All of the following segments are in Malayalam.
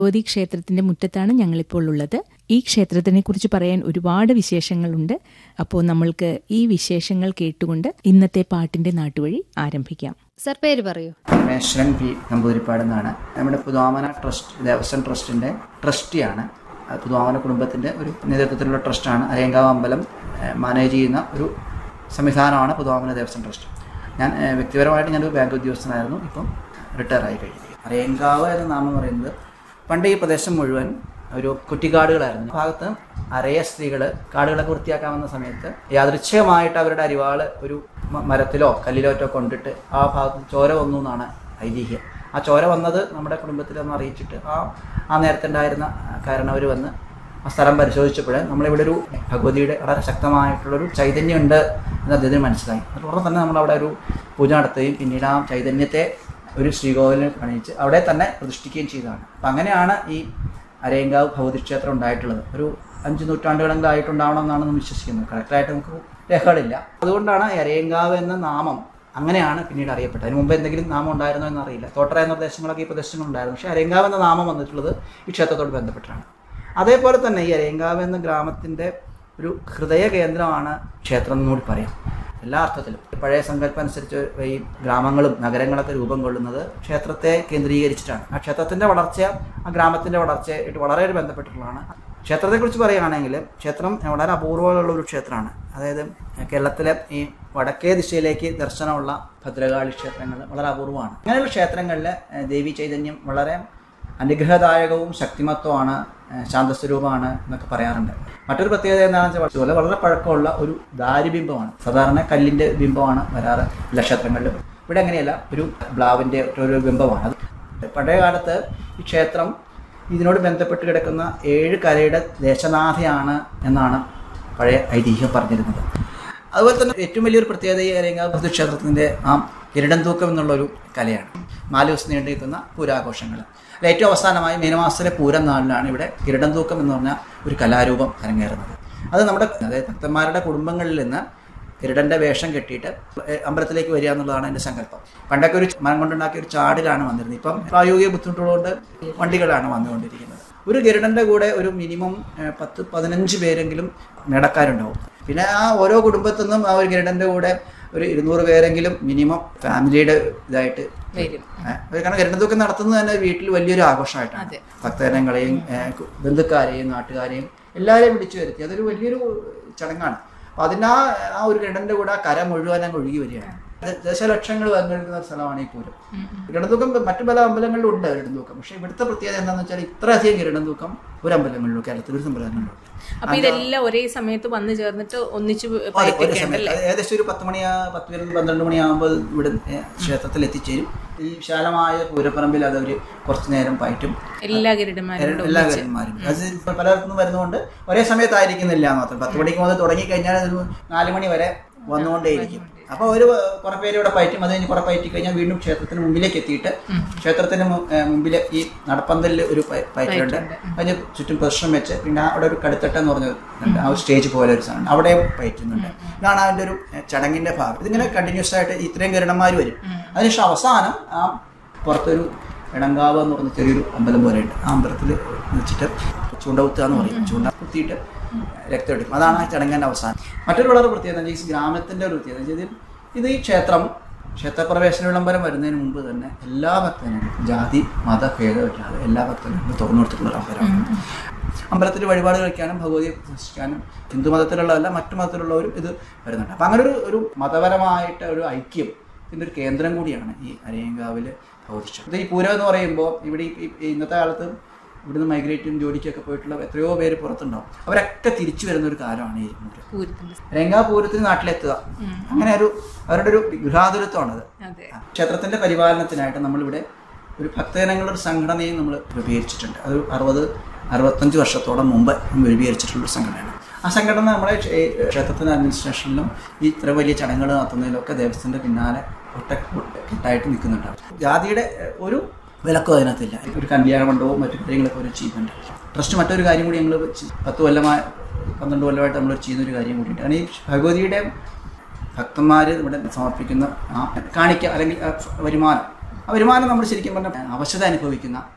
ഭഗവതി ക്ഷേത്രത്തിന്റെ മുറ്റത്താണ് ഞങ്ങളിപ്പോൾ ഉള്ളത് ഈ ക്ഷേത്രത്തിനെ കുറിച്ച് പറയാൻ ഒരുപാട് വിശേഷങ്ങളുണ്ട് അപ്പോൾ നമ്മൾക്ക് ഈ വിശേഷങ്ങൾ കേട്ടുകൊണ്ട് ഇന്നത്തെ പാട്ടിന്റെ നാട്ടുവഴി ആരംഭിക്കാം സർ പേര് പറയൂ രമേശ്വരൻ പി നമ്പൂതിരിപ്പാട് എന്നാണ് നമ്മുടെ പുതുവാമന ട്രസ്റ്റ് ദേവസ്വം ട്രസ്റ്റിൻ്റെ ട്രസ്റ്റിയാണ് അത് പുതുവാമന കുടുംബത്തിൻ്റെ ഒരു നേതൃത്വത്തിലുള്ള ട്രസ്റ്റാണ് അരയങ്കാവ് അമ്പലം ഏഹ്, മാനേജ് ചെയ്യുന്ന ഒരു സംവിധാനമാണ് പുതുവാമന ദേവസ്വം ട്രസ്റ്റ് ഞാൻ ഏഹ്, വ്യക്തിപരമായിട്ട് ഞാനൊരു ബാങ്ക് ഉദ്യോഗസ്ഥനായിരുന്നു ഇപ്പം റിട്ടയർ ആയി കഴിഞ്ഞു അരയങ്കാവ് എന്ന നാമം പറയുന്നത് പണ്ട് ഈ പ്രദേശം മുഴുവൻ ഒരു കുറ്റിക്കാടുകളായിരുന്നു ഭാഗത്ത് അരയ സ്ത്രീകൾ കാടുകളൊക്കെ വൃത്തിയാക്കാൻ വന്ന സമയത്ത് യാദൃച്ഛികമായിട്ട് അവരുടെ അരിവാള് ഒരു മ- മരത്തിലോ കല്ലിലോറ്റോ കൊണ്ടിട്ട് ആ ഭാഗത്ത് ചോര വന്നു എന്നാണ് ഐതിഹ്യം ആ ചോര വന്നത് നമ്മുടെ കുടുംബത്തിലൊന്ന് അറിയിച്ചിട്ട് ആ ആ നേരത്തുണ്ടായിരുന്ന കാരണവർ വന്ന് ആ സ്ഥലം പരിശോധിച്ചപ്പോൾ നമ്മളിവിടെ ഒരു ഭഗവതിയുടെ വളരെ ശക്തമായിട്ടുള്ളൊരു ചൈതന്യം ഉണ്ട് എന്ന് അദ്ദേഹത്തിന് മനസ്സിലായി അതുപോലെ തന്നെ നമ്മളവിടെ ഒരു പൂജ നടത്തുകയും പിന്നീട് ആ ചൈതന്യത്തെ ഒരു ശ്രീകോവിലിനെ പണിയിച്ച് അവിടെ തന്നെ പ്രതിഷ്ഠിക്കുകയും ചെയ്തതാണ് അപ്പം അങ്ങനെയാണ് ഈ അരയങ്കാവ് ഭഗവതി ക്ഷേത്രം ഉണ്ടായിട്ടുള്ളത് ഒരു അഞ്ച് നൂറ്റാണ്ടുകളെങ്കിലും ആയിട്ടുണ്ടാവണം എന്നാണ് നമ്മൾ വിശ്വസിക്കുന്നത് കറക്റ്റായിട്ട് നമുക്ക് രേഖകളില്ല അതുകൊണ്ടാണ് ഈ അരയങ്കാവ് എന്ന നാമം അങ്ങനെയാണ് പിന്നീട് അറിയപ്പെട്ടത് അതിന് മുമ്പ് എന്തെങ്കിലും നാമം ഉണ്ടായിരുന്നോ എന്നറിയില്ല തോട്ടറ എന്ന പ്രദേശങ്ങളൊക്കെ ഈ പ്രദേശങ്ങളുണ്ടായിരുന്നു പക്ഷേ അരയങ്കാവ് എന്ന നാമം വന്നിട്ടുള്ളത് ഈ ക്ഷേത്രത്തോട് ബന്ധപ്പെട്ടാണ് അതേപോലെ തന്നെ ഈ അരയങ്കാവ് എന്ന ഗ്രാമത്തിൻ്റെ ഒരു ഹൃദയ കേന്ദ്രമാണ് ക്ഷേത്രം എന്നുകൂടി പറയാം എല്ലാ അർത്ഥത്തിലും പഴയ സങ്കല്പം അനുസരിച്ച് ഈ ഗ്രാമങ്ങളും നഗരങ്ങളൊക്കെ രൂപം കൊള്ളുന്നത് ക്ഷേത്രത്തെ കേന്ദ്രീകരിച്ചിട്ടാണ് ആ ക്ഷേത്രത്തിൻ്റെ വളർച്ച ആ ഗ്രാമത്തിൻ്റെ വളർച്ചയായിട്ട് വളരെ ബന്ധപ്പെട്ടിട്ടുള്ളതാണ് ക്ഷേത്രത്തെക്കുറിച്ച് പറയുകയാണെങ്കിൽ ക്ഷേത്രം വളരെ അപൂർവമുള്ള ഒരു ക്ഷേത്രമാണ് അതായത് കേരളത്തിലെ ഈ വടക്കേ ദിശയിലേക്ക് ദർശനമുള്ള ഭദ്രകാളി ക്ഷേത്രങ്ങൾ വളരെ അപൂർവമാണ് അങ്ങനെയുള്ള ക്ഷേത്രങ്ങളിൽ ഏഹ്, ദേവി ചൈതന്യം വളരെ അനുഗ്രഹദായകവും ശക്തിമത്വമാണ് ഏഹ്, ശാന്തസ്വരൂപമാണ് എന്നൊക്കെ പറയാറുണ്ട് മറ്റൊരു പ്രത്യേകത എന്താണെന്ന് വെച്ചാൽ വളരെ വളരെ പഴക്കമുള്ള ഒരു ദാരുബിംബമാണ് സാധാരണ കല്ലിൻ്റെ ബിംബമാണ് വരാറ് എല്ലാ ക്ഷേത്രങ്ങളിലും ഇവിടെ അങ്ങനെയല്ല ഒരു ബ്ലാവിൻ്റെ ഒരു ബിംബമാണ് അത് പഴയ കാലത്ത് ഈ ക്ഷേത്രം ഇതിനോട് ബന്ധപ്പെട്ട് കിടക്കുന്ന ഏഴ് കരയുടെ ദേശനാഥയാണ് എന്നാണ് പഴയ ഐതിഹ്യം പറഞ്ഞിരുന്നത് അതുപോലെ തന്നെ ഏറ്റവും വലിയൊരു പ്രത്യേകത ഈ അരങ്ങാപുരത്ത് ക്ഷേത്രത്തിൻ്റെ ആ കിരീടം തൂക്കം എന്നുള്ളൊരു കലയാണ് നാല് ദിവസം നീണ്ടു നിൽക്കുന്ന പൂരാഘോഷങ്ങൾ അതിൽ ഏറ്റവും അവസാനമായി മീനമാസത്തിലെ പൂരം നാളിലാണ് ഇവിടെ കിരീടം തൂക്കം എന്ന് പറഞ്ഞ ഒരു കലാരൂപം അരങ്ങേറുന്നത് അത് നമ്മുടെ അതായത് ഭക്തന്മാരുടെ കുടുംബങ്ങളിൽ നിന്ന് കിരീടന്റെ വേഷം കെട്ടിയിട്ട് ഏ, അമ്പലത്തിലേക്ക് വരിക എന്നുള്ളതാണ് എൻ്റെ സങ്കല്പം പണ്ടൊക്കെ ഒരു മരം കൊണ്ടുണ്ടാക്കിയ ഒരു ചാടിലാണ് വന്നിരുന്നത് ഇപ്പം പ്രായോഗിക ബുദ്ധിമുട്ടുള്ളതുകൊണ്ട് വണ്ടികളാണ് വന്നുകൊണ്ടിരിക്കുന്നത് ഒരു ഗരുഡന്റെ കൂടെ ഒരു മിനിമം ഏ, പത്ത് പതിനഞ്ച് പേരെങ്കിലും മേടക്കാരുണ്ടാവും പിന്നെ ആ ഓരോ കുടുംബത്തിൽ നിന്നും ആ ഒരു ഗരുഡന്റെ കൂടെ ഒരു ഇരുന്നൂറ് പേരെങ്കിലും മിനിമം ഫാമിലിയുടെ ഇതായിട്ട് വരും ഏ, അത് കാരണം ഗരുഡന്തൊക്കെ നടത്തുന്നത് തന്നെ വീട്ടിൽ വലിയൊരു ആഘോഷമായിട്ടാണ് ഭക്തജനങ്ങളെയും ഏ, കു- ബന്ധുക്കാരെയും നാട്ടുകാരെയും എല്ലാവരെയും വിളിച്ചു വരുത്തി അതൊരു വലിയൊരു ചടങ്ങാണ് അപ്പോൾ അതിന് ആ ആ ഒരു ഗരുഡന്റെ കൂടെ ആ കര മുഴുവൻ അങ്ങ് ഒഴുകി വരികയാണ് ദ- ദശലക്ഷങ്ങൾ വന്നിരിക്കുന്ന ഒരു സ്ഥലമാണ് ഈ പൂരം ഗരുഡന്തൂക്കം മറ്റു പല അമ്പലങ്ങളിലും ഉണ്ട് ഗരുഡന്തൂക്കം പക്ഷേ ഇവിടുത്തെ പ്രത്യേകത എന്താണെന്ന് വെച്ചാൽ ഇത്രയധികം ഗരുഡന്തൂക്കം ഒരു അമ്പലങ്ങളിലും കേരളത്തിൽ ഒരു അമ്പലങ്ങളിലും അപ്പൊ ഇതെല്ലാം ഒരേ സമയത്ത് വന്നു ചേർന്നിട്ട് ഒന്നിച്ച് ഒരു പതിപ്പിക്കേണ്ട സമയത്ത് അത് ഏകദേശം ഒരു പത്ത് മണി പത്ത് പേര് പന്ത്രണ്ട് മണിയാകുമ്പോൾ ഇവിടെ ഏ, ക്ഷേത്രത്തിൽ എത്തിച്ചേരും ഈ വിശാലമായ പൂരപ്പറമ്പിൽ അത് അവർ കുറച്ചു നേരം പയറ്റും എല്ലാ ഗരുഡന്മാരും എല്ലാ കാര്യന്മാരും അത് ഇപ്പൊ പലയിടത്തുനിന്ന് വരുന്നതുകൊണ്ട് ഒരേ സമയത്തായിരിക്കുന്നില്ല എന്ന് മാത്രം പത്ത് മണിക്ക് മുതൽ തുടങ്ങി കഴിഞ്ഞാൽ ഒരു നാല് മണി വരെ വന്നുകൊണ്ടേയിരിക്കും അപ്പോൾ ഒരു കുറെ പേര് ഇവിടെ പയറ്റും അത് കഴിഞ്ഞ് കുറെ പയറ്റി കഴിഞ്ഞാൽ വീണ്ടും ക്ഷേത്രത്തിന് മുമ്പിലേക്ക് എത്തിയിട്ട് ക്ഷേത്രത്തിന് മു- ഏ, മുമ്പിൽ ഈ നടപ്പന്തലിൽ ഒരു പയ- പയറ്റുണ്ട് അതിന് ചുറ്റും പ്രശ്നം വെച്ച് പിന്നെ അവിടെ ഒരു കടുത്തട്ട എന്ന് പറഞ്ഞ ഒരു ഇതുണ്ട്. ആ ഒരു സ്റ്റേജ് പോലെ ഒരു സാധനം അവിടെ പയറ്റുന്നുണ്ട് ഇതാണ് അതിൻ്റെ ഒരു ഏ, ചടങ്ങിന്റെ ഭാഗം ഇതിങ്ങനെ കണ്ടിന്യൂസ് ആയിട്ട് ഇത്രയും കിരണന്മാർ വരും അതിനുശേഷം അവസാനം ആ പുറത്തൊരു ഇടങ്കാവ് എന്ന് പറഞ്ഞ ചെറിയൊരു അമ്പലം പോലെ ഉണ്ട് ആ അമ്പലത്തിൽ വെച്ചിട്ട് ചൂണ്ട കുത്തുക എന്ന് പറയും ചൂണ്ട കുത്തിയിട്ട് രക്തം എടുക്കും അതാണ് ആ ചടങ്ങിൻ്റെ അവസാനം മറ്റൊരു വളരെ പ്രത്യേകത എന്ന് വെച്ചാൽ ഈ ഗ്രാമത്തിൻ്റെ ഒരു പ്രത്യേകത എന്ന് വെച്ചാൽ ഇത് ഈ ക്ഷേത്രം ക്ഷേത്രപ്രവേശന വിളംബരം വരുന്നതിന് മുമ്പ് തന്നെ എല്ലാ ഭക്തനും ജാതി മത ഭേദമില്ലാതെ എല്ലാ ഭക്തനും തുറന്നു കൊടുത്തിട്ടുള്ള ഒരു അമ്പലമാണ് അമ്പലത്തിൽ വഴിപാട് കഴിക്കാനും ഭഗവതിയെ ദർശിക്കാനും ഹിന്ദു മതത്തിലുള്ളതല്ല മറ്റു മതത്തിലുള്ളവരും ഇത് വരുന്നുണ്ട് അപ്പം അങ്ങനെ ഒരു ഒരു മതപരമായിട്ട് ഒരു ഐക്യം ഇതിൻ്റെ ഒരു കേന്ദ്രം കൂടിയാണ് ഈ അരയങ്കാവിൽ ഭൗതിഷ്ടം ഇത് ഈ പൂരം എന്ന് പറയുമ്പോൾ ഇവിടെ ഈ ഈ ഇന്നത്തെ കാലത്ത് ഇവിടുന്ന് മൈഗ്രേറ്റും ജോലിക്കൊക്കെ പോയിട്ടുള്ള എത്രയോ പേര് പുറത്തുണ്ടാവും അവരൊക്കെ തിരിച്ചു വരുന്ന ഒരു കാലമാണ് ഈ പൂരം പൂരത്തിന്റെ രംഗാ പൂരത്തിന് നാട്ടിലെത്തുക അങ്ങനെ ഒരു അവരുടെ ഒരു ഗൃഹാതുരത്വമാണത് അതെ ക്ഷേത്രത്തിന്റെ പരിപാലനത്തിനായിട്ട് നമ്മളിവിടെ ഒരു ഭക്തജനങ്ങളുടെ ഒരു സംഘടനയും നമ്മൾ രൂപീകരിച്ചിട്ടുണ്ട് അത് അറുപത് അറുപത്തഞ്ച് വർഷത്തോളം മുമ്പ് നമ്മൾ രൂപീകരിച്ചിട്ടുള്ള ഒരു സംഘടനയാണ് ആ സംഘടന നമ്മളെ ക്ഷേ- ക്ഷേത്രത്തിന്റെ അഡ്മിനിസ്ട്രേഷനിലും ഈ ഇത്ര വലിയ ചടങ്ങുകൾ നടത്തുന്നതിലൊക്കെ ദേവസ്ഥന്റെ പിന്നാലെ ഒട്ട ഒട്ടായിട്ട് നിൽക്കുന്നുണ്ട് ജാതിയുടെ ഏഹ്, ഒരു വിലക്കോ അതിനകത്തില്ല ഒരു കല്യാണ മണ്ഡപവും മറ്റു കാര്യങ്ങളൊക്കെ അവർ ചെയ്യുന്നുണ്ട് ട്രസ്റ്റ് മറ്റൊരു കാര്യം കൂടി ഞങ്ങൾ പത്ത് കൊല്ലമായി പന്ത്രണ്ട് കൊല്ലമായിട്ട് നമ്മൾ ചെയ്യുന്ന ഒരു കാര്യം കൂടിയിട്ട് കാരണം ഈ ഭഗവതിയുടെ ഭക്തന്മാർ ഇവിടെ സമർപ്പിക്കുന്ന ആ കാണിക്ക അല്ലെങ്കിൽ ആ വരുമാനം ആ വരുമാനം നമ്മൾ ശരിക്കും പറഞ്ഞാൽ അവശത അനുഭവിക്കുന്ന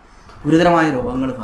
ഗുരുതരമായ രോഗങ്ങൾ